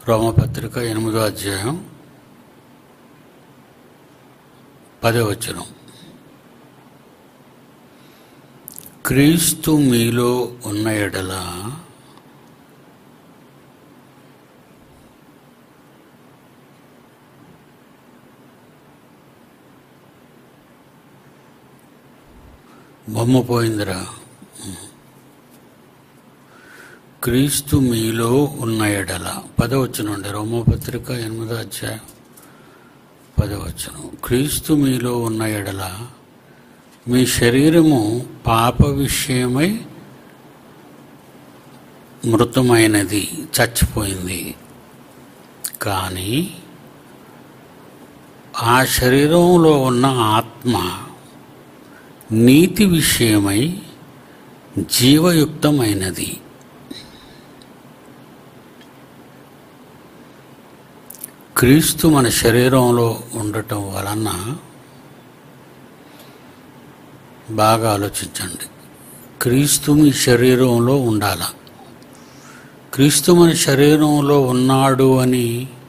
రోమపత్రిక ఎనిమిదో అధ్యాయం పదో వచనం క్రీస్తు మీలో ఉన్న ఎడల బొమ్మ పోయిందిరా క్రీస్తు మీలో ఉన్న ఎడల పదవచనండి రోమపత్రిక ఎనిమిదో అధ్యాయం పదవచనం క్రీస్తు మీలో ఉన్న ఎడల మీ శరీరము పాప విషయమై మృతమైనది చచ్చిపోయింది కానీ ఆ శరీరంలో ఉన్న ఆత్మ నీతి విషయమై జీవయుక్తమైనది క్రీస్తు మన శరీరంలో ఉండటం వలన బాగా ఆలోచించండి క్రీస్తు మీ శరీరంలో ఉండాల క్రీస్తు మన శరీరంలో ఉన్నాడు అని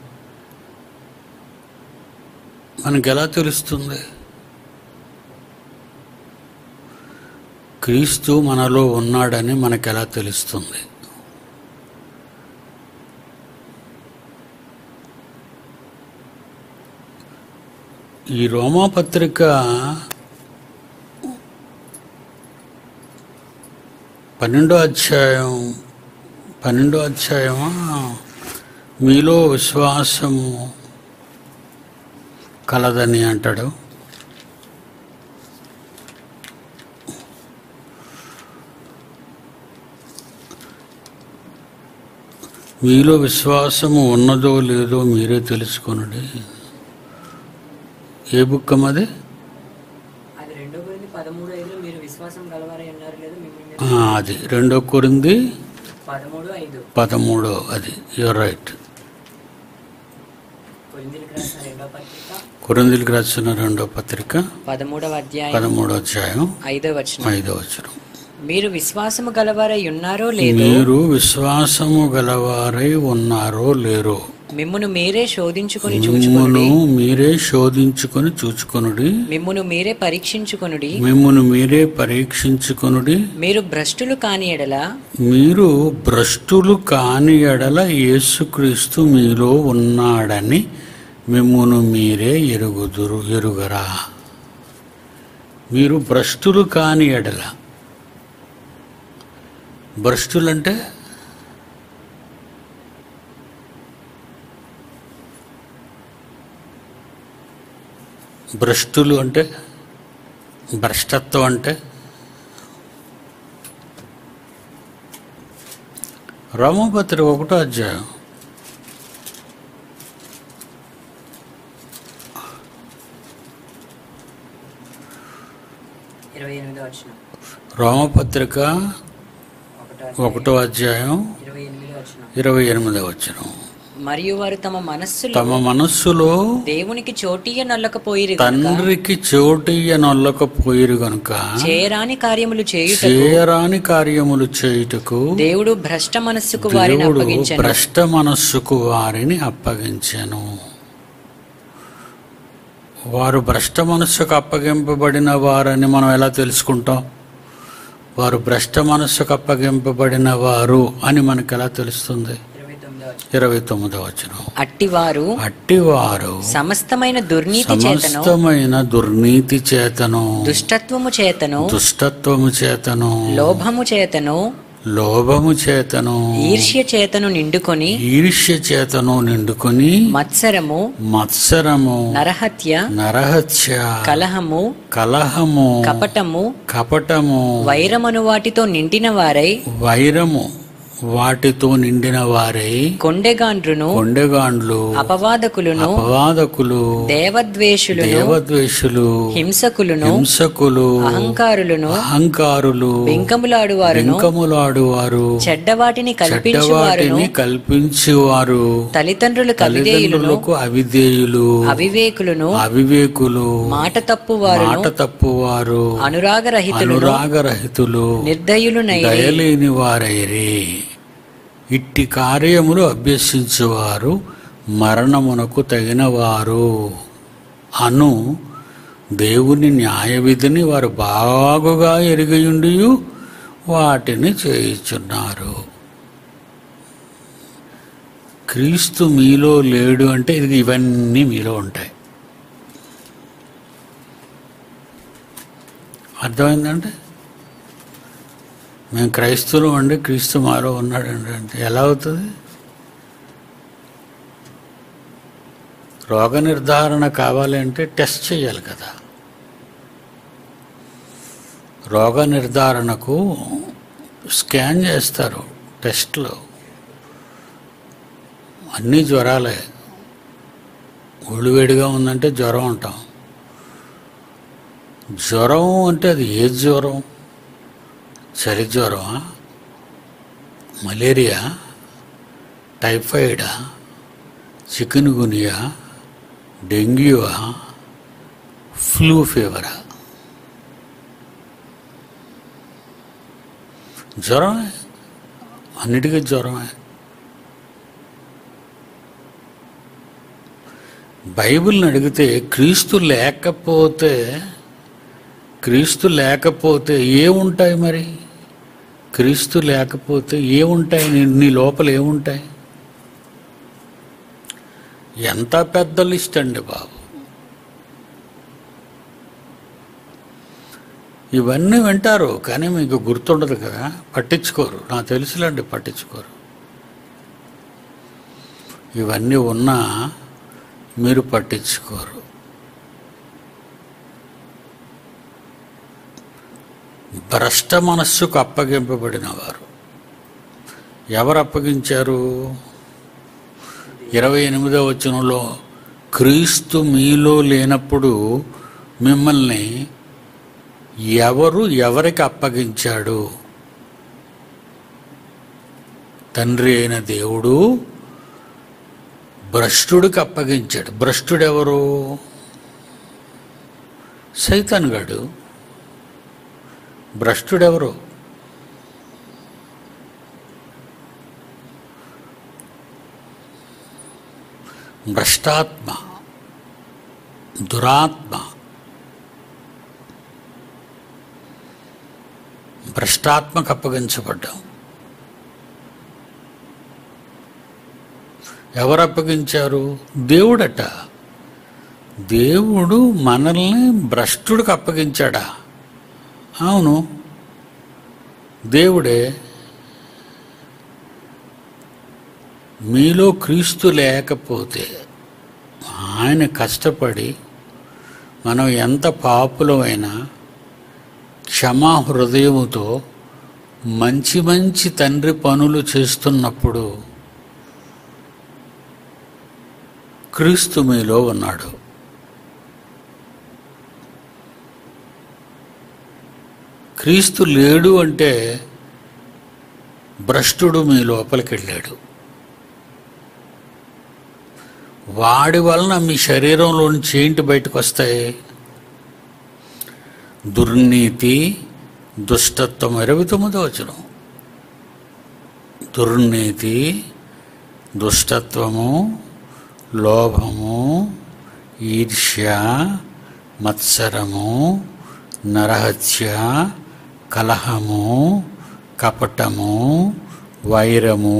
మనకు ఎలా తెలుస్తుంది క్రీస్తు మనలో ఉన్నాడని మనకు ఎలా తెలుస్తుంది ఈ రోమాపత్రిక పన్నెండో అధ్యాయం పన్నెండో అధ్యాయమా మీలో విశ్వాసము కలదని అంటాడు మీలో విశ్వాసము ఉన్నదో లేదో మీరే తెలుసుకొనండి ఏ బుక్ అది అది రెండో గురించి పదమూడు ఐదులో మీరు విశ్వాసం గలవారై ఉన్నారు లేదు మిమ్మల్ని ఆ, అది రెండో కొరింది పదమూడు ఐదు పదమూడో అది యువర్ రైట్ కొరిందీలకు రాసిన రెండో పత్రిక కొరిందులకు రాసిన రెండో పత్రిక పదమూడవ అధ్యాయం పదమూడో అధ్యాయం ఐదో వచనం ఐదో వచనం మీరు విశ్వాసము గలవారై ఉన్నారో లేదో మీరు విశ్వాసము గలవారై ఉన్నారో లేరో మిమ్మును మీరే శోధించుకొని మిమ్మును చూచుకొనుడి మీరే శోధించుకొని చూచుకొనుడి మిమ్మును మీరే పరీక్షించుకొనుడి మిమ్మును మీరే పరీక్షించుకొనుడి మీరు భ్రష్టులు కాని ఎడల మీరు భ్రష్టులు కాని ఎడల యేసుక్రీస్తు మీలో ఉన్నాడని మిమ్మును మీరే ఎరుగుదురు ఎరుగరా మీరు భ్రష్టులు కాని ఎడల భ్రష్టులంటే భ్రష్టులు అంటే భ్రష్టత్వం అంటే రామపత్రి ఒకటో అధ్యాయం ఇరవై ఎనిమిదో వచనం రామపత్రిక ఒకటో ఒకటో అధ్యాయం ఇరవై ఎనిమిదో వచనం ఇరవై ఎనిమిదవ వచనం మరియు వారు తమ మనస్సులో తమ మనస్సులో దేవునికి చోటీయ నల్లకపోయిరి గనుక తండ్రికి చోటియ్య నొల్లకపోయిరు గనుక చేయరాని కార్యములు చేయుట చేయరాని కార్యములు చేయుటకు దేవుడు భ్రష్ట మనస్సుకు వారిని దేవుడు అప్పగించను భ్రష్ట మనస్సుకు వారిని అప్పగించాను వారు భ్రష్ట మనస్సుకు అప్పగింపబడిన వారని మనం ఎలా తెలుసుకుంటాం వారు భ్రష్ట మనస్సుకు అప్పగింపబడిన వారు అని మనకు ఎలా తెలుస్తుంది ఇరవై తొమ్మిదో వచనం. ఇరవై తొమ్మిదో వచనం అట్టివారు అట్టివారు సమస్తమైన దుర్నీతి చేతను సమస్తమైన దుర్నీతి చేతను దుష్టత్వము చేతను దుష్టత్వము చేతను లోభము చేతను లోభము చేతను ఈర్ష్య చేతను నిండుకొని ఈర్ష్య చేతను నిండుకొని మత్సరము మత్సరము నరహత్య నరహత్య కలహము కలహము కపటము కపటము వైరమను వాటితో నిండిన వారై వైరము వాటితో నిండిన వారై కొండెగాండ్రును కొండెగాండ్లు అపవాదకులను అపవాదకులు దేవద్వేషులను దేవద్వేషులు హింసకులను హింసకులు అహంకారులను అహంకారులు వెంకములాడువారును వెంకములాడువారు వెంకములాడువారును చెడ్డవాటిని చెడ్డవాటిని కల్పించువారును కల్పించేవారు తల్లిదండ్రులకు అవిధేయులను తల్లిదండ్రులకు అవిధేయులు అవివేకులను అవివేకులు మాట తప్పువారును మాట తప్పువారు అనురాగరహితులను అనురాగరహితులు నిర్దయులునై దయలేని వారైరి ఇట్టి కార్యములు అభ్యసించువారు మరణమునకు తగినవారు అను దేవుని న్యాయ విధిని వారు బాగుగా ఎరిగియుండి వాటిని చేయుచున్నారు క్రీస్తు మీలో లేడు అంటే ఇది ఇవన్నీ మీలో ఉంటాయి అర్థమైందంటే మేము క్రైస్తవులు అండి క్రీస్తు మాలో ఉన్నాడండి అంటే ఎలా అవుతుంది రోగ నిర్ధారణ కావాలి అంటే టెస్ట్ చేయాలి కదా రోగ నిర్ధారణకు స్కాన్ చేస్తారు టెస్ట్లో అన్నీ జ్వరాలే ఒళ్ళు వేడిగా ఉందంటే జ్వరం అంటాం జ్వరం అంటే అది ఏ జ్వరం చలి జ్వరమా మలేరియా టైఫాయిడా చికెన్ గునియా డెంగ్యూవా ఫ్లూ ఫీవరా జ్వరమే అన్నిటికీ జ్వరమే బైబిల్ని అడిగితే క్రీస్తు లేకపోతే క్రీస్తు లేకపోతే ఏముంటాయి మరి క్రీస్తు లేకపోతే ఏముంటాయి నీ నీ లోపల ఏముంటాయి ఎంత పెద్ద లిస్ట్ అండి బాబు ఇవన్నీ వింటారు కానీ మీకు గుర్తుండదు కదా పట్టించుకోరు నాకు తెలుసులేండి పట్టించుకోరు ఇవన్నీ ఉన్నా మీరు పట్టించుకోరు భ్రష్ట మనస్సుకు అప్పగింపబడిన వారు ఎవరు అప్పగించారు ఇరవై ఎనిమిదో వచనంలో క్రీస్తు మీలో లేనప్పుడు మిమ్మల్ని ఎవరు ఎవరికి అప్పగించాడు తండ్రి అయిన దేవుడు భ్రష్టుడికి అప్పగించాడు భ్రష్టుడెవరు సైతాన్ గాడు భ్రష్టుడెవరు భ్రష్టాత్మ దురాత్మ భ్రష్టాత్మకు అప్పగించబడ్డాం ఎవరు అప్పగించారు దేవుడట దేవుడు మనల్ని భ్రష్టుడికి అప్పగించాడా అవును దేవుడే మీలో క్రీస్తు లేకపోతే ఆయన కష్టపడి మనం ఎంత పాపులమైనా క్షమా హృదయముతో మంచి మంచి తండ్రి పనులు చేస్తున్నప్పుడు క్రీస్తు మీలో ఉన్నాడు క్రీస్తు లేడు అంటే భ్రష్టుడు మీ లోపలికి వెళ్ళాడు వాడి వలన మీ శరీరంలో నుంచి ఏంటి బయటకు వస్తాయి దుర్నీతి దుష్టత్వం ఇరవై తొమ్మిదో వచనం దుర్నీతి దుష్టత్వము లోభము ఈర్ష్య మత్సరము నరహత్య కలహము కపటము వైరము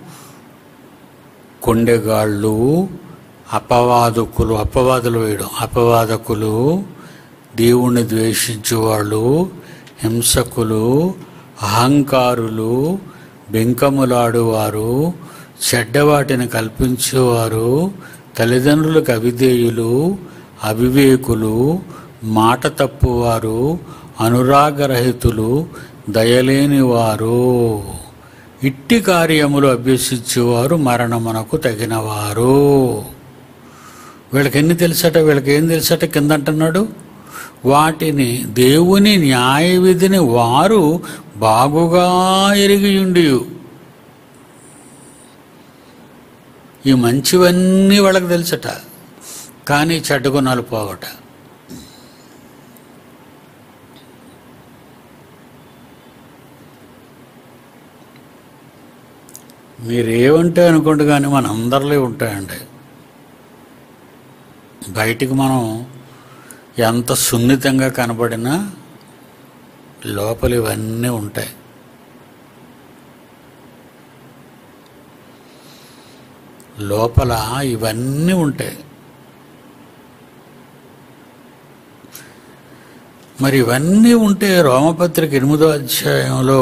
కొండెగాళ్ళు అపవాదకులు అపవాదులు వేయడం అపవాదకులు దేవుణ్ణి ద్వేషించేవాళ్ళు హింసకులు అహంకారులు బెంకములాడువారు చెడ్డవాటిని కల్పించేవారు తల్లిదండ్రులకు అవిధేయులు అవివేకులు మాట తప్పువారు అనురాగరహితులు దయలేని వారు ఇట్టి కార్యములు అభ్యసించేవారు మరణమునకు తగినవారు వీళ్ళకి ఎన్ని తెలుసట వీళ్ళకి ఏం తెలుసట కింద అంటున్నాడు వాటిని దేవుని న్యాయ విధిని వారు బాగుగా ఎరిగియుండి ఈ మంచివన్నీ వాళ్ళకి తెలుసట కానీ చెడ్డ గుణాలు పోవట మీరేమంటే అనుకోండి కానీ మన అందరిలో ఉంటాయండి బయటికి మనం ఎంత సున్నితంగా కనబడినా లోపల ఇవన్నీ ఉంటాయి లోపల ఇవన్నీ ఉంటాయి మరి ఇవన్నీ ఉంటే రోమపత్రిక ఎనిమిదో అధ్యాయంలో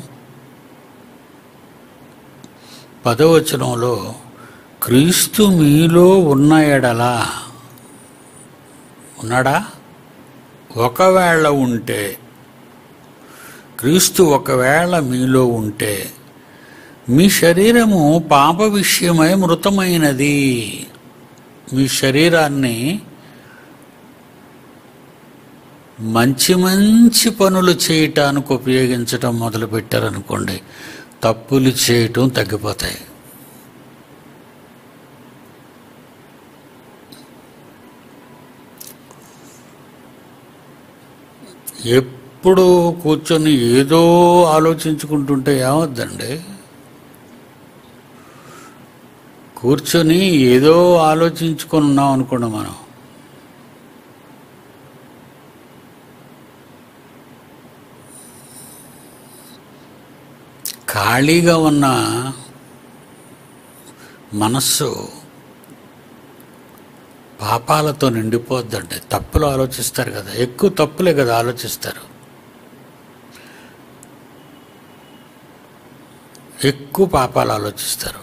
పదవచనంలో క్రీస్తు మీలో ఉన్న ఎడలా ఉన్నాడా ఒకవేళ ఉంటే క్రీస్తు ఒకవేళ మీలో ఉంటే మీ శరీరము పాప విషయమై మృతమైనది మీ శరీరాన్ని మంచి మంచి పనులు చేయటానికి ఉపయోగించటం మొదలుపెట్టారనుకోండి తప్పులు చేయటం తగ్గిపోతాయి ఎప్పుడు కూర్చొని ఏదో ఆలోచించుకుంటుంటే ఏమవుద్దండి కూర్చొని ఏదో ఆలోచించుకొని ఉన్నాం అనుకోండి మనం ఖాళీగా ఉన్న మనస్సు పాపాలతో నిండిపోద్దండి తప్పులు ఆలోచిస్తారు కదా ఎక్కువ తప్పులే కదా ఆలోచిస్తారు ఎక్కువ పాపాలు ఆలోచిస్తారు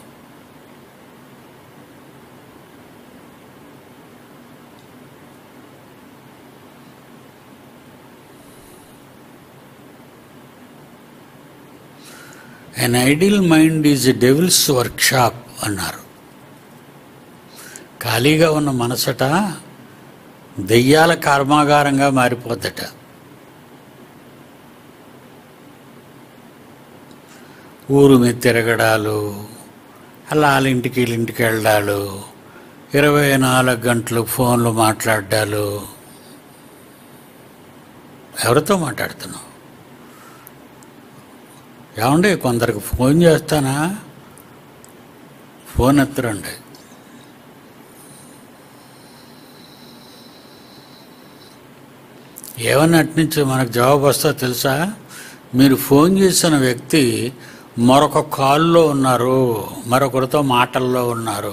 an idle mind is a devil's workshop అన్నారు ఖాళీగా ఉన్న మనసట దెయ్యాల కర్మాగారంగా మారిపోద్దట ఊరు మీద తిరగడాలు అలా వాళ్ళ ఇంటికి వీళ్ళ ఇంటికి వెళ్ళడాలు ఇరవై నాలుగు గంటలు ఫోన్లు మాట్లాడాలు ఎవరితో మాట్లాడుతున్నావు ఏమండి కొందరికి ఫోన్ చేస్తానా ఫోన్ ఎత్తరండి ఏమన్నా అట్నుంచి మనకు జవాబు వస్తా తెలుసా మీరు ఫోన్ చేసిన వ్యక్తి మరొక కాల్లో ఉన్నారు మరొకరితో మాటల్లో ఉన్నారు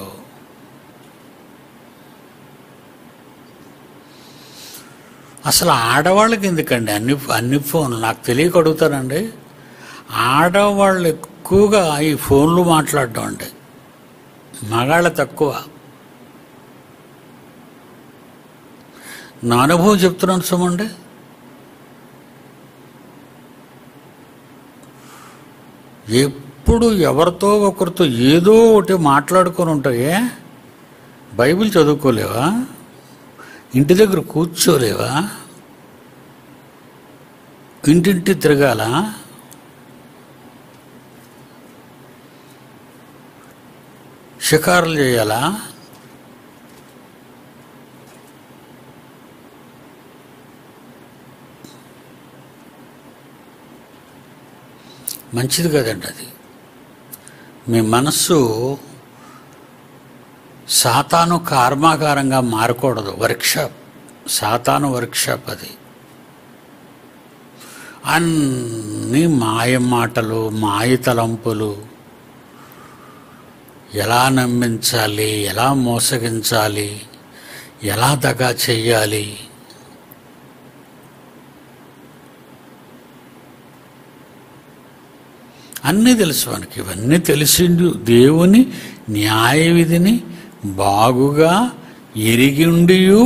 అసలు ఆడవాళ్ళకి ఎందుకండి అన్ని అన్ని ఫోన్లు నాకు తెలియక అడుగుతానండి ఆడవాళ్ళు ఎక్కువగా ఈ ఫోన్లు మాట్లాడడం అంటే మగాళ్ళ తక్కువ నా అనుభవం చెప్తున్నాను సుమండి ఎప్పుడు ఎవరితో ఒకరితో ఏదో ఒకటి మాట్లాడుకొని ఉంటాయే బైబిల్ చదువుకోలేవా ఇంటి దగ్గర కూర్చోలేవా ఇంటింటి తిరగాల షికారులు చేయాలా మంచిది కదండి అది మీ మనస్సు సాతాను కర్మాగారంగా మారకూడదు వర్క్షాప్ సాతాను వర్క్షాప్ అది అన్ని మాయ మాటలు మాయ తలంపులు ఎలా నమ్మించాలి ఎలా మోసగించాలి ఎలా దగా చెయ్యాలి అన్నీ తెలుసు మనకి ఇవన్నీ తెలిసిండు దేవుని న్యాయ విధిని బాగుగా ఎరిగిండియు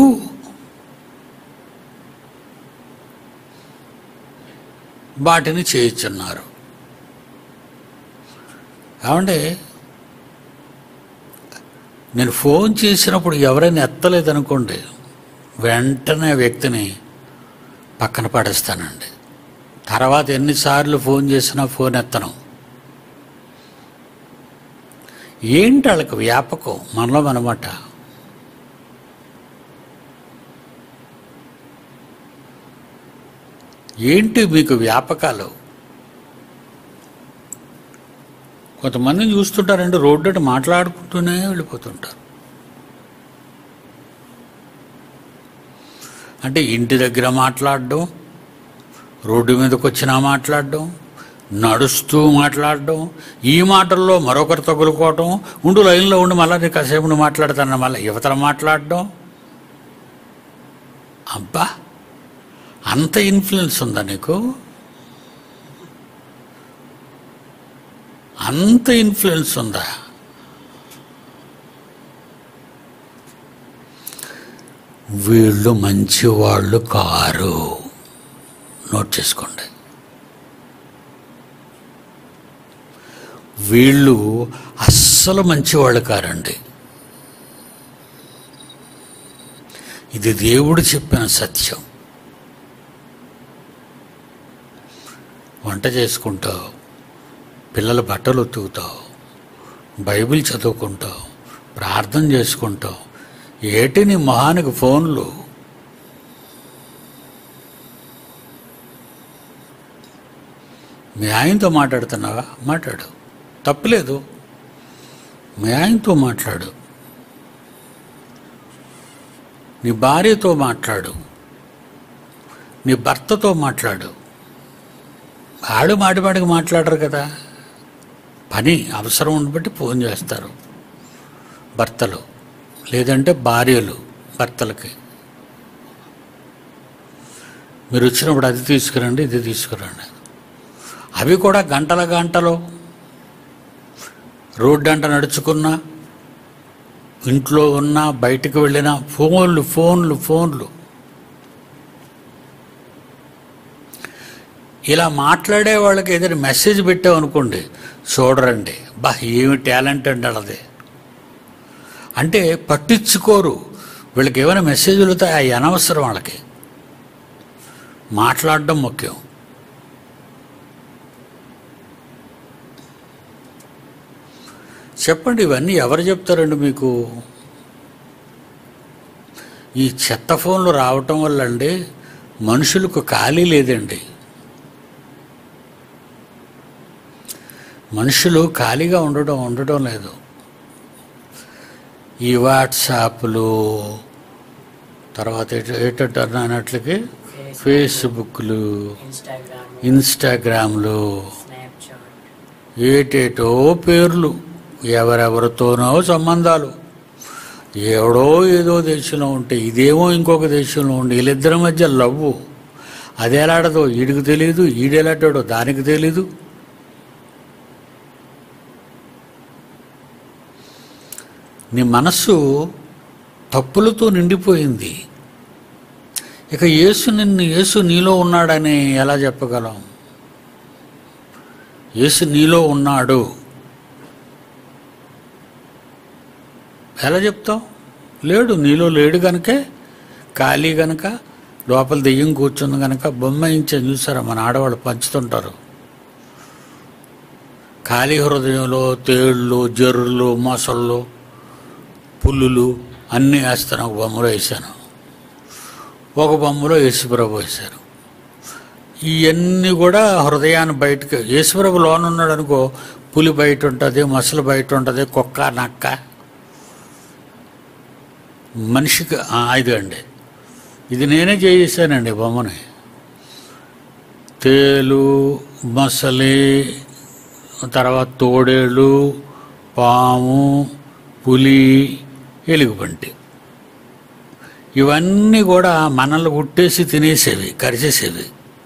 వాటిని చేయుచున్నారు ఏమంటే నేను ఫోన్ చేసినప్పుడు ఎవరైనా ఎత్తలేదనుకోండి వెంటనే ఆ వ్యక్తిని పక్కన పడేస్తానండి తర్వాత ఎన్నిసార్లు ఫోన్ చేసినా ఫోన్ ఎత్తను ఏంటి వాళ్ళకి వ్యాపకం మనలో మనమాట ఏంటి మీకు వ్యాపకాలు కొంతమందిని చూస్తుంటారండి రోడ్డు అటు మాట్లాడుకుంటూనే వెళ్ళిపోతుంటారు అంటే ఇంటి దగ్గర మాట్లాడడం రోడ్డు మీదకి వచ్చినా మాట్లాడడం నడుస్తూ మాట్లాడడం ఈ మాటల్లో మరొకరు తగులుకోవటం ఉండు లైన్లో ఉండి మళ్ళీ నీకు కాసేపు నువ్వు మాట్లాడతాను మళ్ళీ యువతల మాట్లాడడం అబ్బా అంత ఇన్ఫ్లుయెన్స్ ఉందా నీకు అంత ఇన్ఫ్లుయెన్స్ ఉందా వీళ్ళు మంచి వాళ్ళు కారు నోట్ చేసుకోండి వీళ్ళు అస్సలు మంచివాళ్ళు కారండి ఇది దేవుడు చెప్పిన సత్యం వంట చేసుకుంటావు పిల్లల బట్టలు ఉతుకుతావు బైబిల్ చదువుకుంటావు ప్రార్థన చేసుకుంటావు ఏటి నీ మొహానికి ఫోన్లు మీ ఆయనతో మాట్లాడుతున్నావా మాట్లాడు తప్పులేదు మీ ఆయనతో మాట్లాడు నీ భార్యతో మాట్లాడు నీ భర్తతో మాట్లాడు ఆడు మాటిమాటికి మాట్లాడరు కదా పని అవసరం ఉండి బట్టి ఫోన్ చేస్తారు భర్తలు లేదంటే భార్యలు భర్తలకి మీరు వచ్చినప్పుడు అది తీసుకురండి ఇది తీసుకురండి అవి కూడా గంటల గంటలు రోడ్డు అంట నడుచుకున్నా ఇంట్లో ఉన్నా బయటికి వెళ్ళినా ఫోన్లు ఫోన్లు ఫోన్లు ఇలా మాట్లాడే వాళ్ళకి ఏదైనా మెసేజ్ పెట్టామనుకోండి చూడరండి బా ఏమి టాలెంట్ అండి అది అంటే పట్టించుకోరు వీళ్ళకి ఏమైనా మెసేజ్లు వస్తాయి అవి అనవసరం వాళ్ళకి మాట్లాడడం ముఖ్యం చెప్పండి ఇవన్నీ ఎవరు చెప్తారండి మీకు ఈ చెత్త ఫోన్లు రావటం వల్ల అండి మనుషులకు ఖాళీ లేదండి మనుషులు ఖాళీగా ఉండడం ఉండటం లేదు ఈ వాట్సాప్లు తర్వాత ఏట- ఏటంటారు అన్నట్లకి ఫేస్బుక్లు ఇన్స్టాగ్రామ్ ఇన్స్టాగ్రామ్లు స్నాప్చాట్ ఏటేటో పేర్లు ఎవరెవరితోనో సంబంధాలు ఎవడో ఏదో దేశంలో ఉంటే ఇదేమో ఇంకొక దేశంలో ఉండి వీళ్ళిద్దరి మధ్య లవ్వు అది ఎలాడదో ఈడికి తెలియదు ఈడెలాటాడో దానికి తెలీదు నీ మనస్సు తప్పులతో నిండిపోయింది ఇక యేసు నిన్ను యేసు నీలో ఉన్నాడని ఎలా చెప్పగలం యేసు నీలో ఉన్నాడు ఎలా చెప్తావు లేడు నీలో లేడు గనుకే ఖాళీ గనక లోపల దెయ్యం కూర్చుంది గనక బొమ్మ ఇంచని చూసారా మన ఆడవాళ్ళు పంచుతుంటారు ఖాళీ హృదయంలో తేళ్ళు జర్రులు మొసళ్ళు పుల్లులు అన్నీ వేస్తాను ఒక బొమ్మలో వేసాను ఒక బొమ్మలో యేసుప్రభు వేశారు ఇవన్నీ కూడా హృదయాన్ని బయటకు యేసుప్రభు లోన ఉన్నాడు అనుకో పులి బయట ఉంటుంది మొసలు బయట ఉంటుంది కుక్క నక్క మనిషికి ఆ, ఇదండి ఇది నేనే చేసేసానండి బొమ్మని తేలు మొసలి తర్వాత తోడేళ్ళు పాము పులి ఎలుగుబంటి ఇవన్నీ కూడా మనల్ని గుట్టేసి తినేసేవి కరిచేసేవి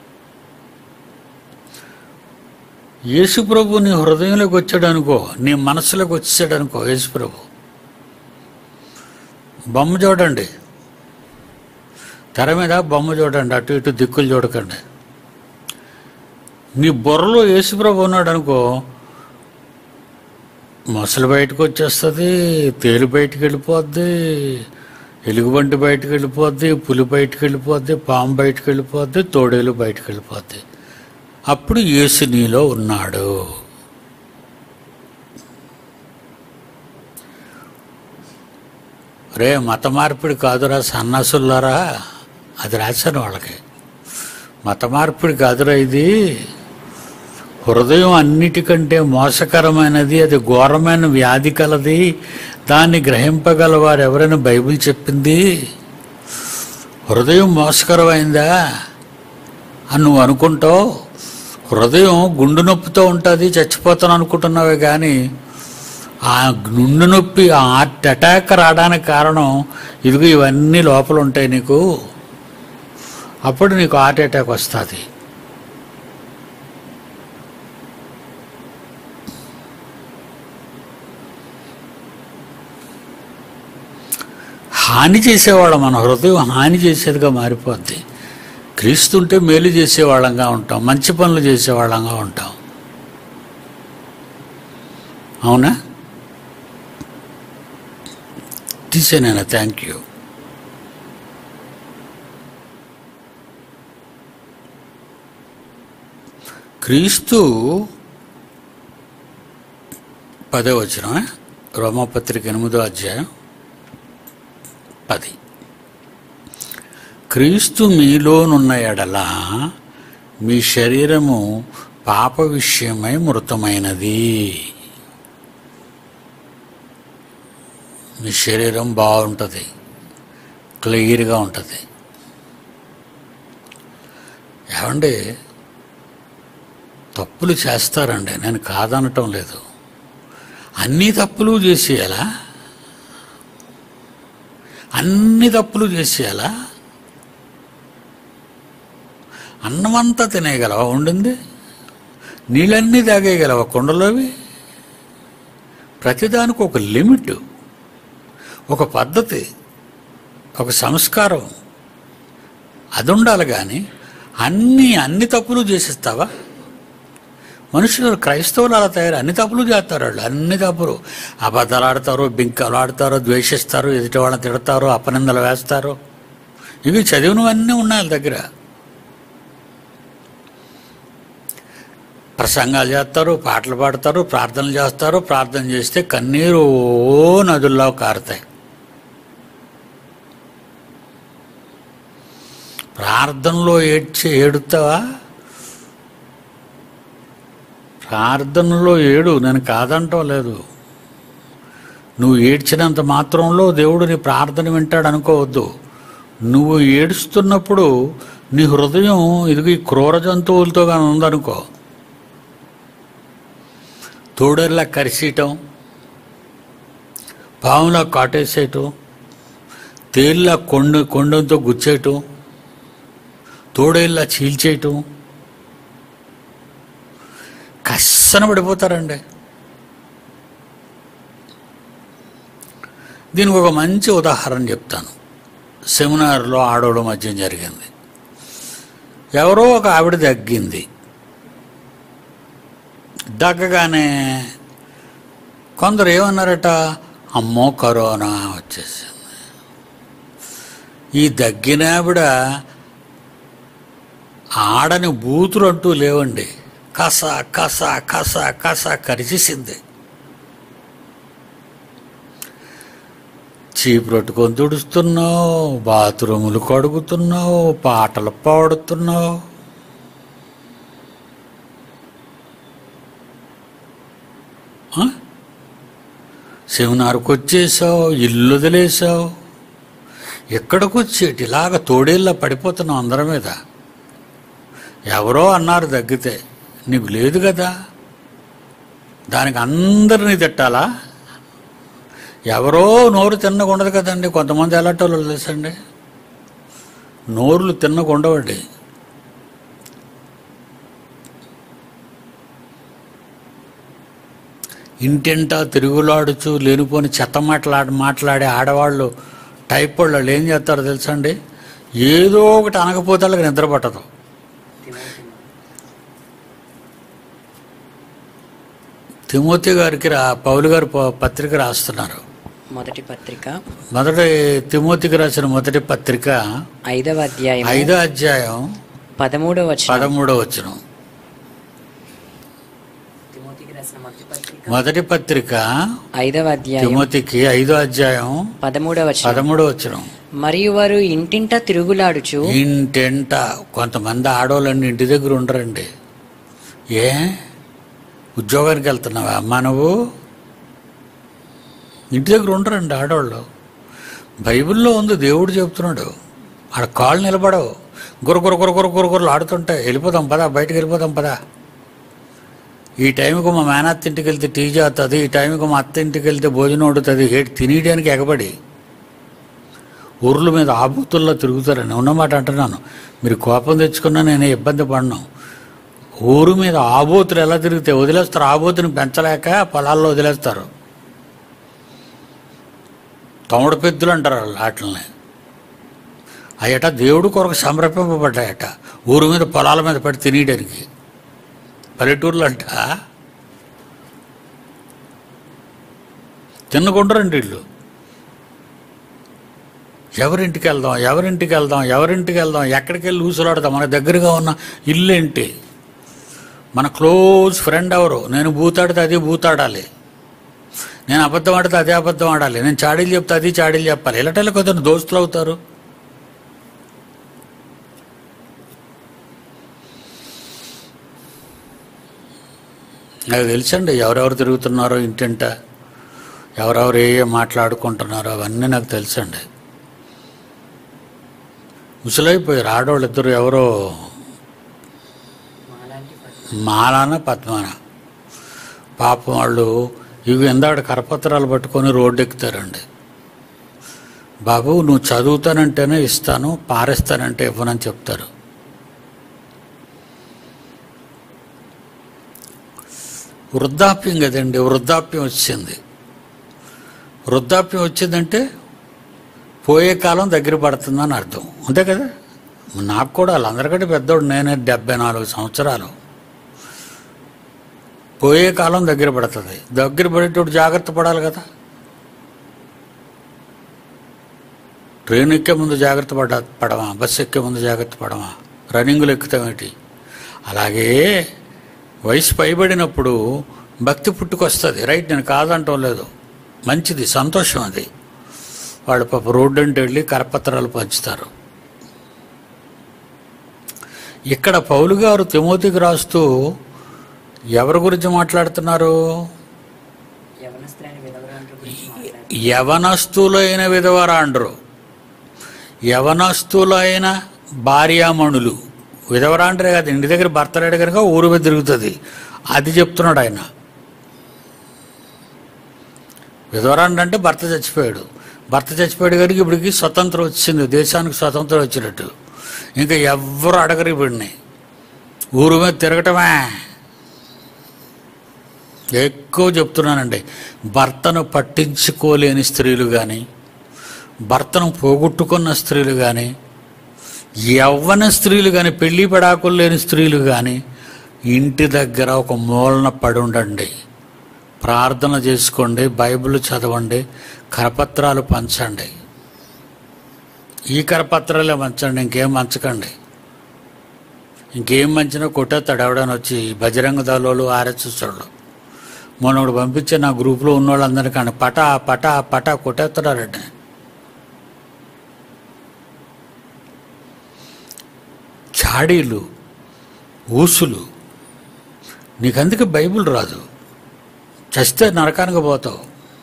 యేసుప్రభు నీ హృదయంలోకి వచ్చాడు అనుకో నీ మనసులోకి వచ్చాడు అనుకో యేసుప్రభు బొమ్మ చూడండి తెర మీద బొమ్మ చూడండి అటు ఇటు దిక్కులు చూడకండి నీ బుర్రలో యేసుప్రభు ఉన్నాడు అనుకో మొసలు బయటకు వచ్చేస్తుంది తేలు బయటికి వెళ్ళిపోద్ది ఎలుగుబంటి బయటకు వెళ్ళిపోద్ది పులి బయటకు వెళ్ళిపోద్ది పాము బయటకు వెళ్ళిపోద్ది తోడేలు బయటకు వెళ్ళిపోద్ది అప్పుడు యేసు నీలో ఉన్నాడు రే మత మార్పిడి కాదురా సన్నాసులారా అది రాశాను వాళ్ళకి మత మార్పిడి కాదురా ఇది హృదయం అన్నిటికంటే మోసకరమైనది అది ఘోరమైన వ్యాధి కలది దాన్ని గ్రహింపగల వారు ఎవరైనా బైబిల్ చెప్పింది హృదయం మోసకరమైందా అని నువ్వు అనుకుంటావు హృదయం గుండు నొప్పితో ఉంటుంది చచ్చిపోతాను అనుకుంటున్నావే కానీ ఆ గుండు నొప్పి ఆ హార్ట్ అటాక్ రావడానికి కారణం ఇదిగో ఇవన్నీ లోపల ఉంటాయి నీకు అప్పుడు నీకు హార్ట్ అటాక్ వస్తుంది హాని చేసేవాళ్ళం మన హృదయం హాని చేసేదిగా మారిపోద్ది క్రీస్తుంటే మేలు చేసేవాళ్ళంగా ఉంటాం మంచి పనులు చేసేవాళ్ళంగా ఉంటాం అవునా తీసేనా థ్యాంక్ యూ క్రీస్తు పదో వచ్చిన రోమపత్రిక ఎనిమిదో అధ్యాయం పది క్రీస్తు మీలోనున్న ఎడల మీ శరీరము పాప విషయమై మృతమైనది మీ శరీరం బాగుంటుంది క్లియర్గా ఉంటుంది ఏమండి తప్పులు చేస్తారండి నేను కాదనటం లేదు అన్ని తప్పులు చేసేయాలా అన్ని తప్పులు చేసేయాలా అన్నమంతా తినేయగలవా ఉండింది నీళ్ళన్నీ తాగేయగలవా కుండలోవి ప్రతిదానికి ఒక లిమిట్ ఒక పద్ధతి ఒక సంస్కారం అది ఉండాలి కానీ అన్ని అన్ని తప్పులు చేసేస్తావా మనుషులు క్రైస్తవులు అలా తయారు అన్ని తప్పులు చేస్తారు వాళ్ళు అన్ని తప్పులు అబద్ధాలు ఆడతారు బింకాలు ఆడతారు ద్వేషిస్తారు ఎదుటి వాళ్ళని తిడతారు అపనిందలు వేస్తారు ఇవి చదివినవన్నీ ఉన్నాయి వాళ్ళ దగ్గర ప్రసంగాలు చేస్తారు పాటలు పాడతారు ప్రార్థనలు చేస్తారు ప్రార్థన చేస్తే కన్నీరు ఓ నదుల్లో కారుతాయి ప్రార్థనలో ఏడ్చి ఏడుతావా ప్రార్థనలో ఏడు నేను కాదంటం లేదు నువ్వు ఏడ్చినంత మాత్రంలో దేవుడు నీ ప్రార్థన వింటాడు అనుకోవద్దు నువ్వు ఏడుస్తున్నప్పుడు నీ హృదయం ఇదిగో ఈ క్రూర జంతువులతో కానీ ఉందనుకో తోడేళ్ళ కరిసేయటం పాములా కాటేసేయటం తేళ్ళ కొండ కొండంతో గుచ్చేయటం తోడేళ్ళ చీల్చేయటం కස්සన పడిపోతారండి దీనికి ఒక మంచి ఉదాహరణ చెప్తాను సెమినార్లో ఆడోళ్ళ మధ్య జరిగింది ఎవరో ఒక ఆవిడ దగ్గింది దగ్గగానే కొందరు ఏమన్నారట అమ్మో కరోనా వచ్చేసింది ఈ దగ్గిన ఆవిడ ఆడని బూతులు అంటూ లేవండి కస కస కస కస కరిచేసింది చీపు పట్టుకొని తుడుస్తున్నావు బాత్రూములు కడుగుతున్నావు పాటలు పాడుతున్నావు ఆ? సెమినార్కి వచ్చేసావు ఇల్లు వదిలేసావు ఎక్కడికి వచ్చేటి ఇలాగ తోడేళ్ళ పడిపోతున్నావు అందరి మీద ఎవరో అన్నారు తగ్గితే నీకు లేదు కదా దానికి అందరినీ తిట్టాలా ఎవరో నోరు తిన్నకుండదు కదండి కొంతమంది ఎలాంటి తెలుసండి నోరులు తిన్నకుండవండి ఇంటింటా తిరుగులాడుచు లేనిపోని చెత్త మాట్లాడి మాట్లాడే ఆడవాళ్ళు టైప్ వాళ్ళు వాళ్ళు ఏం చేస్తారో తెలుసండి ఏదో ఒకటి అనకపోతే వాళ్ళకి నిద్ర పట్టదు తిమోతి గారికి రా పౌలు గారు ప- పత్రిక రాస్తున్నారు మొదటి పత్రిక మొదటి తిమోతికి రాసిన మొదటి పత్రిక ఐదవ అధ్యాయం ఐదో అధ్యాయం పదమూడవ వచనం పదమూడో వచనం తిమోతికి రాసిన మొదటి పత్రిక మొదటి పత్రిక ఐదవ అధ్యాయం తిమోతికి ఐదో అధ్యాయం పదమూడవ వచనం పదమూడో వచనం మరియు వారు ఇంటింట తిరుగులాడుచు ఇంటెంట కొంతమంది ఆడవాళ్ళండి ఇంటి దగ్గర ఉండరండి ఏ ఉద్యోగానికి వెళ్తున్నావా అమ్మా నువ్వు ఇంటి దగ్గర ఉండరండి ఆడవాళ్ళు బైబిల్లో ఉంది దేవుడు చెప్తున్నాడు ఆడ కాళ్ళు నిలబడవు గుర గుర గుర గుర గుర గురలు ఆడుతుంటాయి వెళ్ళిపోదాం పదా బయటకు వెళ్ళిపోదాం పదా ఈ టైంకి మా మేనత్త ఇంటికి వెళ్తే టీ చేస్తుంది ఈ టైంకి మా అత్త ఇంటికి వెళ్తే భోజనం వండుతుంది ఏటి తినేయడానికి ఎగబడి ఊర్ల మీద ఆబూతుల్లో తిరుగుతారని ఉన్నమాట అంటున్నాను మీరు కోపం తెచ్చుకున్నా నేను ఇబ్బంది పడను ఊరు మీద ఆబోతులు ఎలా తిరిగితే వదిలేస్తారు ఆబోతుని పెంచలేక పొలాల్లో వదిలేస్తారు తమ్ముడు పెద్దులు అంటారు వాళ్ళు వాటిని అయ్యట దేవుడు కొరకు సంరక్షింపబడ్డాయట ఊరు మీద పొలాల మీద పడి తినేయడానికి పల్లెటూర్లు అంట తిన్నకుండరండి వీళ్ళు ఎవరింటికి వెళ్దాం ఎవరింటికి వెళ్దాం ఎవరింటికి వెళ్దాం ఎక్కడికి వెళ్ళి ఊసులాడదాం మన దగ్గరగా ఉన్న ఇల్లు ఏంటి మన క్లోజ్ ఫ్రెండ్ ఎవరు నేను బూతాడితే అది బూతాడాలి నేను అబద్ధం ఆడితే అదే అబద్ధం ఆడాలి నేను చాడీలు చెప్తే అది చాడీలు చెప్పాలి ఇలాంటి కొందరు దోస్తులు అవుతారు నాకు తెలుసండి ఎవరెవరు తిరుగుతున్నారో ఇంటింట ఎవరెవరు ఏ ఏ మాట్లాడుకుంటున్నారో అవన్నీ నాకు తెలుసండి ముసలైపోయారు ఆడవాళ్ళు ఇద్దరు ఎవరో మాలాంటి పట్ల మాలాన పద్మాన పాపం వాళ్ళు ఇవి ఎందాడు కరపత్రాలు పట్టుకొని రోడ్డు ఎక్కుతారండి బాబు నువ్వు చదువుతానంటేనే ఇస్తాను పారేస్తానంటే ఇవ్వనని చెప్తారు వృద్ధాప్యం కదండి వృద్ధాప్యం వచ్చింది వృద్ధాప్యం వచ్చిందంటే పోయే కాలం దగ్గర పడుతుందని అర్థం అంతే కదా నాకు కూడా వాళ్ళందరికంటే పెద్దోడు నేనే డెబ్బై నాలుగు సంవత్సరాలు పోయే కాలం దగ్గర పడుతుంది దగ్గర పడేటప్పుడు జాగ్రత్త పడాలి కదా ట్రైన్ ఎక్కే ముందు జాగ్రత్త పడ పడమా బస్సు ఎక్కే ముందు జాగ్రత్త పడమా రన్నింగులు ఎక్కుతామేటి అలాగే వయసు పైబడినప్పుడు భక్తి పుట్టుకొస్తుంది రైట్ నేను కాదంటం లేదు మంచిది సంతోషం అది వాళ్ళు పాప రోడ్డు అంటే వెళ్ళి కరపత్రాలు పంచుతారు ఇక్కడ పౌలు గారు తిమోతికి రాస్తూ ఎవరి గురించి మాట్లాడుతున్నారు యవనస్త్రైన విధవరాండ్ర గురించి మాట్లాడారు యవనస్తులైన విధవరాండ్రు యవనస్తులైన భార్యామణులు విధవరాండ్రే కాదు ఇంటి దగ్గర భర్త లేడు కనుక ఊరు మీద తిరుగుతుంది అది చెప్తున్నాడు ఆయన విధవరాండ్ర అంటే భర్త చచ్చిపోయాడు భర్త చచ్చిపోయాడు కనుక ఇప్పటికి స్వతంత్రం వచ్చింది దేశానికి స్వతంత్రం వచ్చినట్టు ఇంకా ఎవ్వరు అడగరు ఇప్పుడిని ఊరు మీద తిరగటమే ఎక్కువ చెప్తున్నానండి భర్తను పట్టించుకోలేని స్త్రీలు కానీ భర్తను పోగొట్టుకున్న స్త్రీలు కానీ యవ్వన స్త్రీలు కానీ పెళ్లి పడాకులు లేని స్త్రీలు కానీ ఇంటి దగ్గర ఒక మూలన పడి ఉండండి ప్రార్థన చేసుకోండి బైబిల్ చదవండి కరపత్రాలు పంచండి ఈ కరపత్రాలే పంచండి ఇంకేం పంచకండి ఇంకేం మంచినా కొట్టేస్తాడు ఎవడని వచ్చి బజరంగ దళాలు ఆర్ఎస్ఎస్ వాళ్ళు మొన్న ఒకడు పంపించే నా గ్రూప్లో ఉన్న వాళ్ళందరికీ పటా పటా పటా కొట్టేస్తున్నారండి చాడీలు ఊసులు నీకందుకే బైబిల్ రాదు చస్తే నరకానికి పోతావు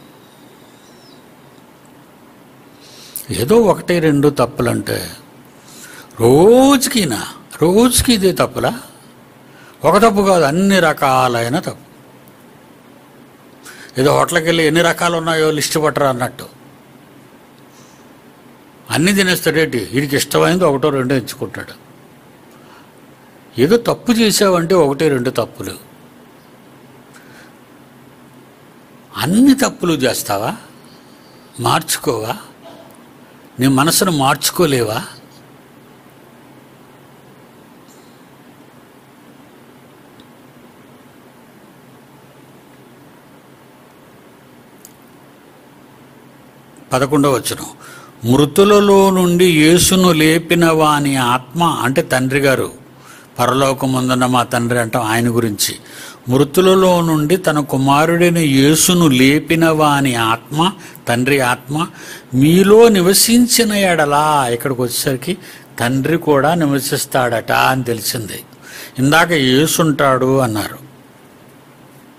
ఏదో ఒకటి రెండు తప్పులంటే రోజుకినా రోజుకి ఇదే తప్పులా ఒక తప్పు కాదు అన్ని రకాలైన తప్పు ఏదో హోటల్కి వెళ్ళి ఎన్ని రకాలు ఉన్నాయో లిస్ట్ పట్టరా అన్నట్టు అన్నీ తినేస్తాడేంటి వీడికి ఇష్టమైంది ఒకటో రెండో ఎంచుకుంటాడు ఏదో తప్పు చేసావంటే ఒకటి రెండు తప్పులు అన్ని తప్పులు చేస్తావా మార్చుకోవా నీ మనసును మార్చుకోలేవా పదకొండవ వచనం మృతులలో నుండి యేసును లేపిన వాని ఆత్మ అంటే తండ్రి గారు పరలోకముందున్న మా తండ్రి అంటాం ఆయన గురించి మృతులలో నుండి తన కుమారుడైన యేసును లేపిన వాని ఆత్మ తండ్రి ఆత్మ మీలో నివసించిన ఎడలా ఇక్కడికి వచ్చేసరికి తండ్రి కూడా నివసిస్తాడట అని తెలిసింది ఇందాక యేసుంటాడు అన్నారు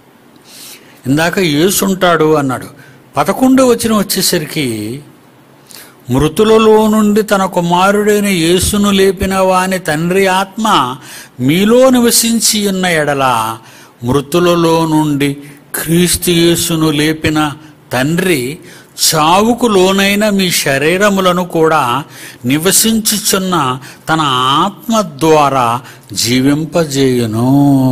ఇందాక యేసుంటాడు అన్నాడు పదకొండో వచ్చిన వచ్చేసరికి మృతులలో నుండి తన కుమారుడైన యేసును లేపిన వాని తండ్రి ఆత్మ మీలో నివసించి ఉన్న ఎడల మృతులలో నుండి క్రీస్తు యేసును లేపిన తండ్రి చావుకు లోనైన మీ శరీరములను కూడా నివసించుచున్న తన ఆత్మ ద్వారా జీవింపజేయును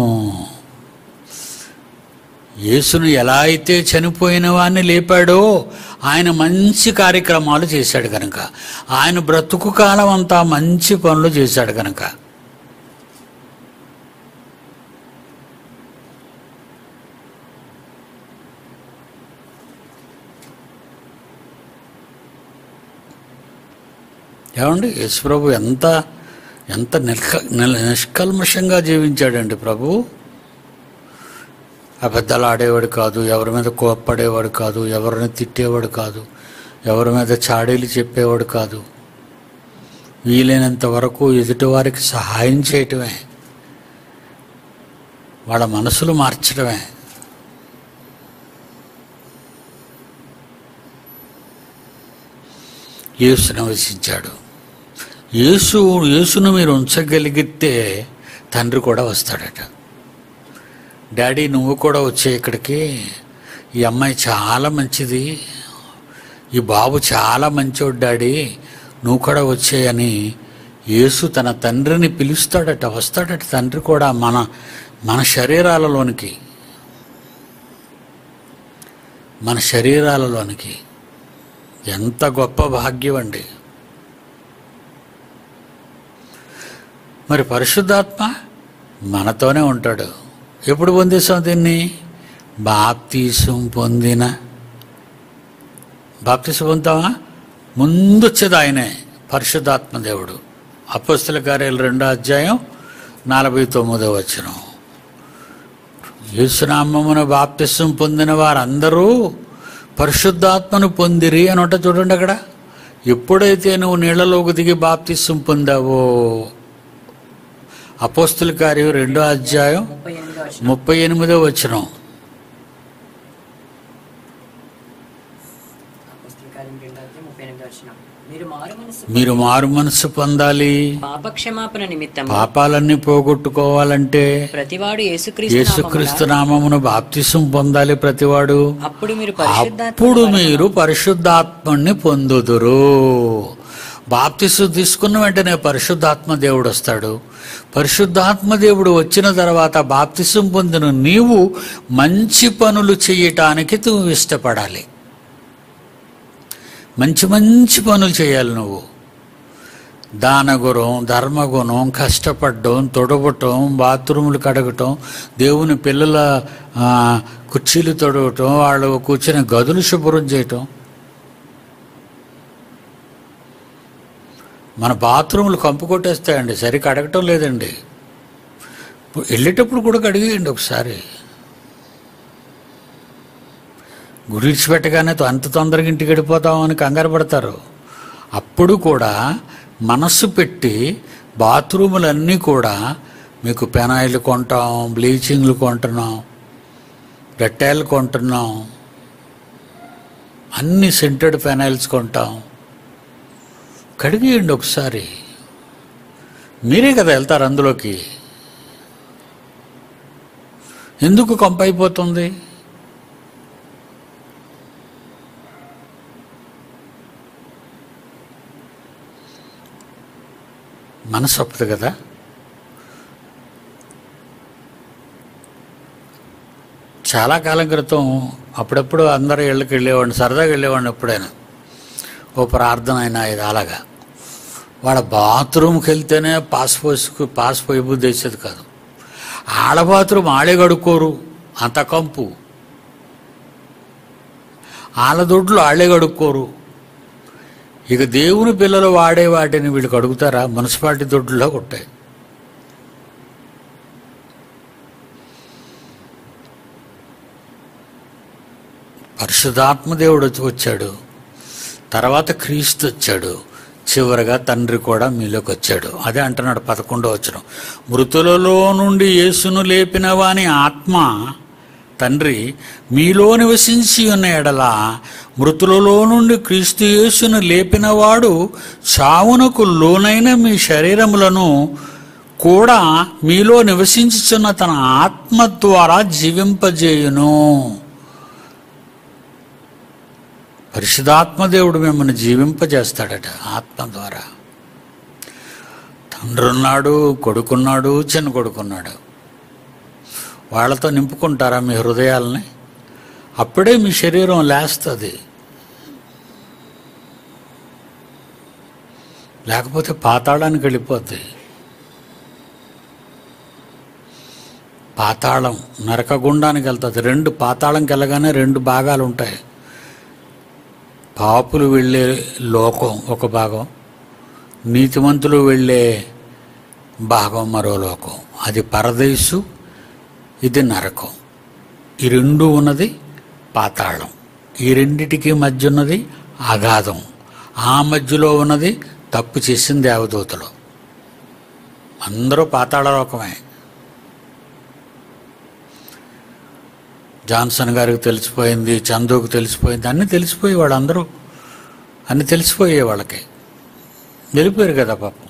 యేసును ఎలా అయితే చనిపోయిన వాడిని లేపాడో ఆయన మంచి కార్యక్రమాలు చేశాడు కనుక ఆయన బ్రతుకు కాలం అంతా మంచి పనులు చేశాడు కనుక ఏమండి యేసుప్రభు ఎంత ఎంత నిష్క నిల్- నిష్కల్మషంగా జీవించాడండి ప్రభు అబద్ధాలు ఆడేవాడు కాదు ఎవరి మీద కోప్పడేవాడు కాదు ఎవరిని తిట్టేవాడు కాదు ఎవరి మీద చాడీలు చెప్పేవాడు కాదు వీలైనంత వరకు ఎదుటివారికి సహాయం చేయటమే వాళ్ళ మనసులు మార్చడమే యేసు నివసించాడు యేసు యేసును మీరు ఉంచగలిగితే తండ్రి కూడా వస్తాడట డాడీ నువ్వు కూడా వచ్చే ఇక్కడికి ఈ అమ్మాయి చాలా మంచిది ఈ బాబు చాలా మంచోడు డాడీ నువ్వు కూడా వచ్చేయని యేసు తన తండ్రిని పిలుస్తాడట వస్తాడట తండ్రి కూడా మన మన శరీరాలలోనికి మన శరీరాలలోనికి ఎంత గొప్ప భాగ్యం అండి మరి పరిశుద్ధాత్మ మనతోనే ఉంటాడు ఎప్పుడు పొందేసాం దీన్ని బాప్తీసం పొందిన బాప్తీసం పొందుతామా ముందు వచ్చేది ఆయనే పరిశుద్ధాత్మ దేవుడు అపస్తుల కార్యాలు రెండో అధ్యాయం నలభై తొమ్మిదో వచనం యేసునామమున బాప్తిసం పొందిన వారందరూ పరిశుద్ధాత్మను పొందిరి అని ఉంట చూడండి అక్కడ ఎప్పుడైతే నువ్వు నీళ్లలోకి దిగి బాప్తిసం పొందావో అపోస్తుల కార్యం రెండో అధ్యాయం ముప్పై ఎనిమిదో వచ్చిన ముప్పై ఎనిమిదో వచనం అపోస్తల కార్యం రెండో అధ్యాయం ముప్పై ఎనిమిదో వచ్చిన మీరు మారు మనసు మీరు మారు మనస్సు పొందాలి పాపక్షమాపణ నిమిత్తం పాపాలన్నీ పోగొట్టుకోవాలంటే ప్రతివాడు యేసుక్రీస్తు యేసుక్రీస్తు నామమును బాప్తిసం పొందాలి ప్రతివాడు నామమున అప్పుడు మీరు పరిశుద్ధాత్మ అప్పుడు మీరు పరిశుద్ధాత్మని పొందుదురు బాప్తిసు తీసుకున్న వెంటనే పరిశుద్ధాత్మ దేవుడు వస్తాడు పరిశుద్ధాత్మ దేవుడు వచ్చిన తర్వాత బాప్తిసం పొందిన నీవు మంచి పనులు చేయటానికి నువ్వు ఇష్టపడాలి మంచి మంచి పనులు చేయాలి నువ్వు దానగుణం ధర్మగుణం కష్టపడడం తొడవటం బాత్రూములు కడగటం దేవుని పిల్లల ఆ, కుర్చీలు తొడవటం వాళ్ళు కూర్చుని గదులు శుభ్రం చేయటం మన బాత్రూములు కంపు కొట్టేస్తాయండి సరి కడగటం లేదండి ఇప్పుడు వెళ్ళేటప్పుడు కూడా కడిగేయండి ఒకసారి గుడి విడిచిపెట్టగానే అంత తొందరగా ఇంటికి వెళ్ళిపోతామని కంగారు పడతారు అప్పుడు కూడా మనస్సు పెట్టి బాత్రూములన్నీ కూడా మీకు పెనాయిలు కొంటాం బ్లీచింగ్లు కొంటున్నాం రెట్టాయిలు కొంటున్నాం అన్ని సెంటెడ్ పెనాయిల్స్ కొంటాం కడిగేయండి ఒకసారి మీరే కదా వెళ్తారు అందులోకి ఎందుకు కంపైపోతుంది మనసు ఒప్పదు కదా చాలా కాలం క్రితం అప్పుడప్పుడు అందరూ ఇళ్ళకి వెళ్ళేవాడిని సరదాగా వెళ్ళేవాడిని ఎప్పుడైనా ఓ ప్రార్థన అయినా ఇది అలాగా వాళ్ళ బాత్రూమ్కి వెళ్తేనే పాస్ పోసుకు పాస్ పోయి బుద్ధి వేసేది కాదు ఆడ బాత్రూమ్ ఆడే కడుక్కోరు అంత కంపు ఆళ్ళ దొడ్లు ఆళ్ళే కడుక్కోరు ఇక దేవుని పిల్లలు వాడే వాటిని వీళ్ళు కడుగుతారా మున్సిపాలిటీ దొడ్లలో కొట్టాయి పరిశుధాత్మ దేవుడు వచ్చి వచ్చాడు తర్వాత క్రీస్తు వచ్చాడు చివరగా తండ్రి కూడా మీలోకి వచ్చాడు అదే అంటున్నాడు పదకొండో వచ్చిన మృతులలో నుండి యేసును లేపిన వాని ఆత్మ తండ్రి మీలో నివసించి ఉన్న ఎడల మృతులలో నుండి క్రీస్తు యేసును లేపినవాడు చావునకు లోనైన మీ శరీరములను కూడా మీలో నివసించుచున్న తన ఆత్మ ద్వారా జీవింపజేయును పరిశుధాత్మదేవుడు మిమ్మల్ని జీవింపజేస్తాడట ఆత్మ ద్వారా తండ్రి ఉన్నాడు కొడుకున్నాడు చిన్న కొడుకున్నాడు వాళ్ళతో నింపుకుంటారా మీ హృదయాల్ని అప్పుడే మీ శరీరం లేస్తుంది లేకపోతే పాతాళానికి వెళ్ళిపోద్ది పాతాళం నరకగుండానికి వెళ్తుంది రెండు పాతాళంకి వెళ్ళగానే రెండు భాగాలు ఉంటాయి పాపులు వెళ్ళే లోకం ఒక భాగం నీతిమంతులు వెళ్ళే భాగం మరో లోకం అది పరదేశు ఇది నరకం ఈ రెండు ఉన్నది పాతాళం ఈ రెండిటికి మధ్య ఉన్నది అగాధం ఆ మధ్యలో ఉన్నది తప్పు చేసిన దేవదూతలు అందరూ పాతాళ లోకమే జాన్సన్ గారికి తెలిసిపోయింది చందుకు తెలిసిపోయింది అన్నీ తెలిసిపోయి వాళ్ళందరూ అన్నీ తెలిసిపోయే వాళ్ళకి వెళ్ళిపోయారు కదా పాపం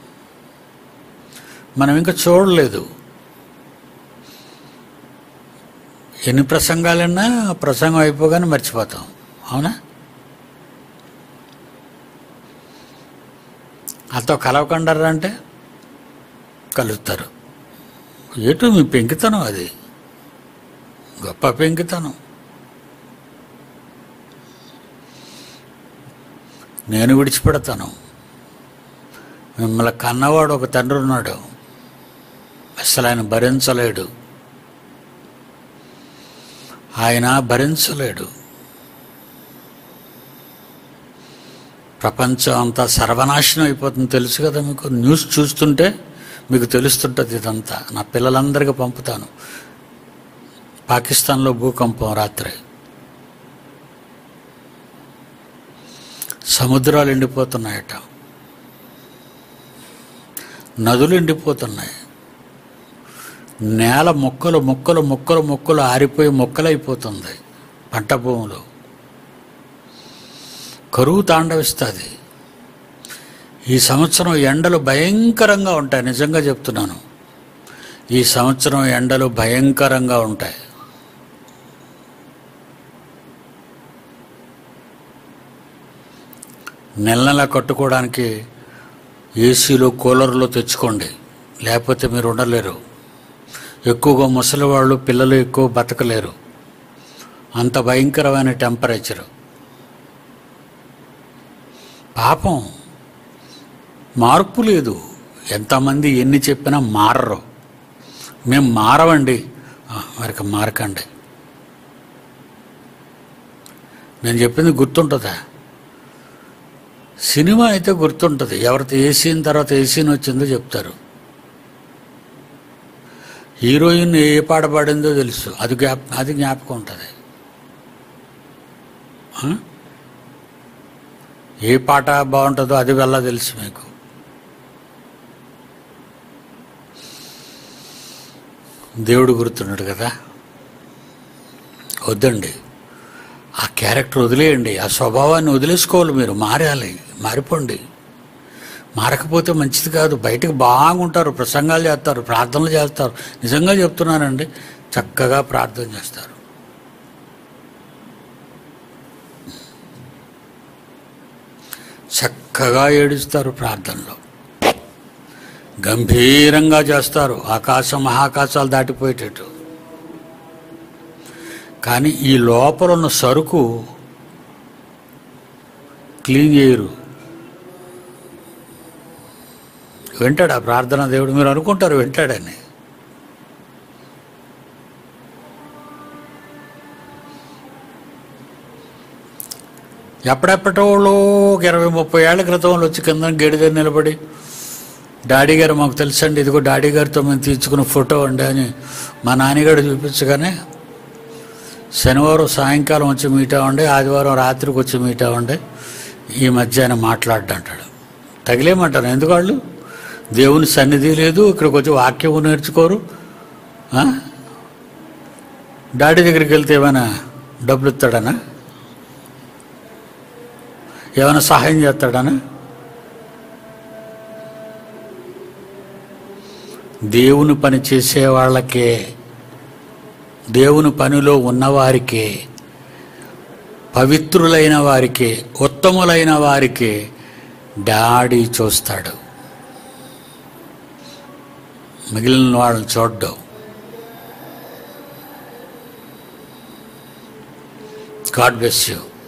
మనం ఇంకా చూడలేదు ఎన్ని ప్రసంగాలన్నా ఆ ప్రసంగం అయిపోగానే మర్చిపోతాం అవునా అతో కలవకండరా అంటే కలుస్తారు ఏటో మీ పెంకితనం అది గొప్ప పెంకితనం నేను విడిచిపెడతాను మిమ్మల్ని కన్నవాడు ఒక తండ్రి ఉన్నాడు అసలు ఆయన భరించలేడు ఆయన భరించలేడు ప్రపంచం అంతా సర్వనాశనం అయిపోతుంది తెలుసు కదా మీకు న్యూస్ చూస్తుంటే మీకు తెలుస్తుంటుంది ఇదంతా నా పిల్లలందరికీ పంపుతాను పాకిస్తాన్లో భూకంపం రాత్రి సముద్రాలు ఎండిపోతున్నాయట నదులు ఎండిపోతున్నాయి నేల మొక్కలు మొక్కలు మొక్కలు మొక్కలు ఆరిపోయి మొక్కలైపోతుంది పంట భూములు కరువు తాండవిస్తుంది ఈ సంవత్సరం ఎండలు భయంకరంగా ఉంటాయి నిజంగా చెప్తున్నాను ఈ సంవత్సరం ఎండలు భయంకరంగా ఉంటాయి నెల నెల కట్టుకోవడానికి ఏసీలు కూలర్లు తెచ్చుకోండి లేకపోతే మీరు ఉండలేరు ఎక్కువగా ముసలివాళ్ళు పిల్లలు ఎక్కువ బతకలేరు అంత భయంకరమైన టెంపరేచరు పాపం మార్పు లేదు ఎంతమంది ఎన్ని చెప్పినా మారరు మేము మారవండి ఆ, మరికి మారకండి నేను చెప్పింది గుర్తుంటుందా సినిమా అయితే గుర్తుంటుంది ఎవరితో ఏ సీన్ తర్వాత ఏ సీన్ వచ్చిందో చెప్తారు హీరోయిన్ ఏ పాట పాడిందో తెలుసు అది జ్ఞాప అది జ్ఞాపకం ఉంటుంది ఆ? ఏ పాట బాగుంటుందో అది వెళ్ళ తెలుసు మీకు దేవుడు గుర్తున్నాడు కదా వద్దండి ఆ క్యారెక్టర్ వదిలేయండి ఆ స్వభావాన్ని వదిలేసుకోవాలి మీరు మారాలి మారిపోండి మారకపోతే మంచిది కాదు బయటకు బాగుంటారు ప్రసంగాలు చేస్తారు ప్రార్థనలు చేస్తారు నిజంగా చెప్తున్నానండి చక్కగా ప్రార్థన చేస్తారు చక్కగా ఏడుస్తారు ప్రార్థనలో గంభీరంగా చేస్తారు ఆకాశం మహాకాశాలు దాటిపోయేటట్టు కానీ ఈ లోపల ఉన్న సరుకు క్లీన్ చేయరు వింటాడు ఆ ప్రార్థన దేవుడు మీరు అనుకుంటారు వింటాడని ఎప్పుడెప్పటోళ్ళు ఒక ఇరవై ముప్పై ఏళ్ల క్రితం వచ్చి కింద గేడి దగ్గర నిలబడి డాడీ గారు మాకు తెలుసండి ఇదిగో డాడీ గారితో మేము తీసుకున్న ఫోటో అండి అని మా నాన్నగారు చూపించగానే శనివారం సాయంకాలం వచ్చి మీట్ అవ్వండి ఆదివారం రాత్రికి వచ్చి మీట్ అవ్వండి ఈ మధ్య ఆయన మాట్లాడ్డా అంటాడు తగిలేమంటారు ఎందుకు వాళ్ళు దేవుని సన్నిధి లేదు ఇక్కడికి వచ్చి వాక్యం నేర్చుకోరు ఆ? డాడీ దగ్గరికి వెళ్తే ఏమైనా డబ్బులు ఇస్తాడనా ఏమైనా సహాయం చేస్తాడనా దేవుని పని చేసే వాళ్ళకే దేవుని పనిలో ఉన్నవారికే పవిత్రులైన వారికి ఉత్తములైన వారికి డాడీ చూస్తాడు మిగిలిన వాళ్ళని చూడ్డం గాడ్ బ్లెస్ యూ